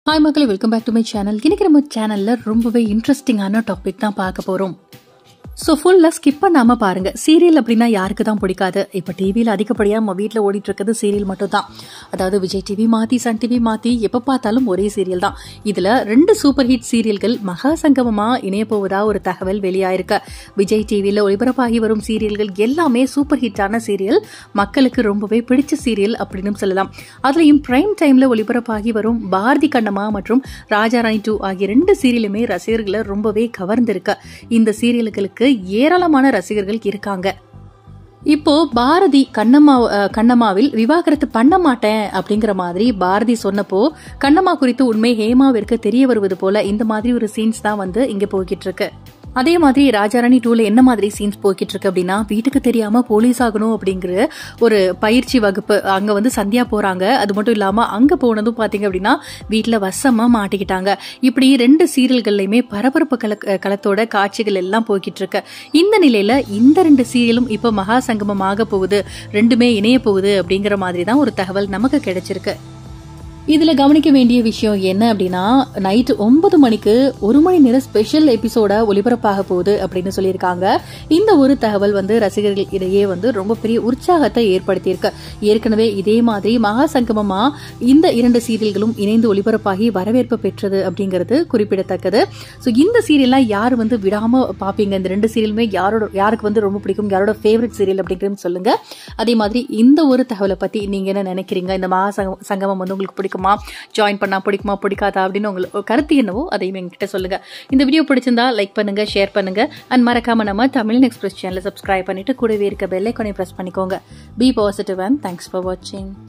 hi மக்களே welcome back to my channel இன்னைக்கு நம்ம சேனல்ல ரொம்பவே இன்ட்ரெஸ்டிங்கான டாபிக் தான் பார்க்க போறோம் ஸோ ஃபுல்லாக ஸ்கிப் பண்ணாமல் பாருங்கள் சீரியல் அப்படின்னா யாருக்கு தான் பிடிக்காது இப்போ டிவியில் அதிகப்படியாக நம்ம வீட்டில் ஓடிட்டு இருக்கிறது சீரியல் மட்டும் தான் அதாவது விஜய் டிவி மாற்றி சன் டிவி மாற்றி எப்போ பார்த்தாலும் ஒரே சீரியல் தான் இதில் ரெண்டு சூப்பர் ஹிட் சீரியல்கள் மகா சங்கமமாக இணைய போவதா ஒரு தகவல் வெளியாயிருக்கு விஜய் டிவியில் ஒளிபரப்பாகி வரும் சீரியல்கள் எல்லாமே சூப்பர் ஹிட்டான சீரியல் மக்களுக்கு ரொம்பவே பிடிச்ச சீரியல் அப்படின்னு சொல்லலாம் அதுலேயும் பிரைம் டைமில் ஒளிபரப்பாகி வரும் பாரதி கண்ணம்மா மற்றும் ராஜாராணி டூ ஆகிய ரெண்டு சீரியலுமே ரசிகர்களை ரொம்பவே கவர்ந்திருக்கு இந்த சீரியல்களுக்கு ஏராளமான ரசிகர்கள் இருக்காங்க இப்போ பாரதி கண்ணம்மா அஹ், கண்ணம்மாவில் விவாகரத்து பண்ண மாட்டேன் அப்படிங்கிற மாதிரி பாரதி சொன்னப்போ கண்ணம்மா குறித்து உண்மை ஹேமாவிற்கு தெரிய வருவது போல இந்த மாதிரி ஒரு சீன்ஸ் தான் வந்து இங்க போய்கிட்டு இருக்கு அதே மாதிரி ராஜாராணி டூல என்ன மாதிரி சீன்ஸ் போய்கிட்டு இருக்கு அப்படின்னா வீட்டுக்கு தெரியாம போலீஸ் ஆகணும் அப்படிங்கிற ஒரு பயிற்சி வகுப்பு அங்க வந்து சந்தியா போறாங்க அது மட்டும் இல்லாம அங்க போனதும் பாத்தீங்க அப்படின்னா வீட்டுல வசமா மாட்டிக்கிட்டாங்க இப்படி ரெண்டு சீரியல்கள்லயுமே பரபரப்பு கல களத்தோட காட்சிகள் எல்லாம் போய்கிட்டு இருக்கு இந்த நிலையில இந்த ரெண்டு சீரியலும் இப்ப மகா சங்கமம் ஆக போகுது ரெண்டுமே இணைய போகுது அப்படிங்கிற மாதிரி தான் ஒரு தகவல் நமக்கு கிடைச்சிருக்கு இதுல கவனிக்க வேண்டிய விஷயம் என்ன அப்படின்னா நைட்டு ஒன்பது மணிக்கு ஒரு மணி நேரம் ஸ்பெஷல் எபிசோட ஒளிபரப்பாக போகுது அப்படின்னு சொல்லியிருக்காங்க இந்த ஒரு தகவல் வந்து ரசிகர்கள் இடையே வந்து ரொம்ப பெரிய உற்சாகத்தை ஏற்படுத்தியிருக்கு ஏற்கனவே இதே மாதிரி மகா சங்கமமா இந்த இரண்டு சீரியல்களும் இணைந்து ஒளிபரப்பாகி வரவேற்பு பெற்றது அப்படிங்கிறது குறிப்பிடத்தக்கது ஸோ இந்த சீரியல்லாம் யார் வந்து விடாம பாப்பீங்க இந்த ரெண்டு சீரியலுமே யாரோட யாருக்கு வந்து ரொம்ப பிடிக்கும் யாரோட ஃபேவரட் சீரியல் அப்படிங்கிறது சொல்லுங்க அதே மாதிரி இந்த ஒரு தகவலை பத்தி நீங்க என்ன நினைக்கிறீங்க இந்த மகா சங்கம் சங்கமம் வந்து உங்களுக்கு பிடிக்குமா ஜாயின் பண்ணா பிடிக்குமா பிடிக்காதா அப்படின்னு உங்களுக்கு கருத்து என்னவோ அதையும் எங்ககிட்ட சொல்லுங்க இந்த வீடியோ பிடிச்சிருந்தா லைக் பண்ணுங்க ஷேர் பண்ணுங்க அண்ட் மறக்காம நம்ம தமிழ் எக்ஸ்பிரஸ் சேனலை சப்ஸ்கிரைப் பண்ணிட்டு கூடவே இருக்க பெல் ஐக்கானை பிரஸ் பண்ணிக்கோங்க be positive and thanks for வாட்சிங்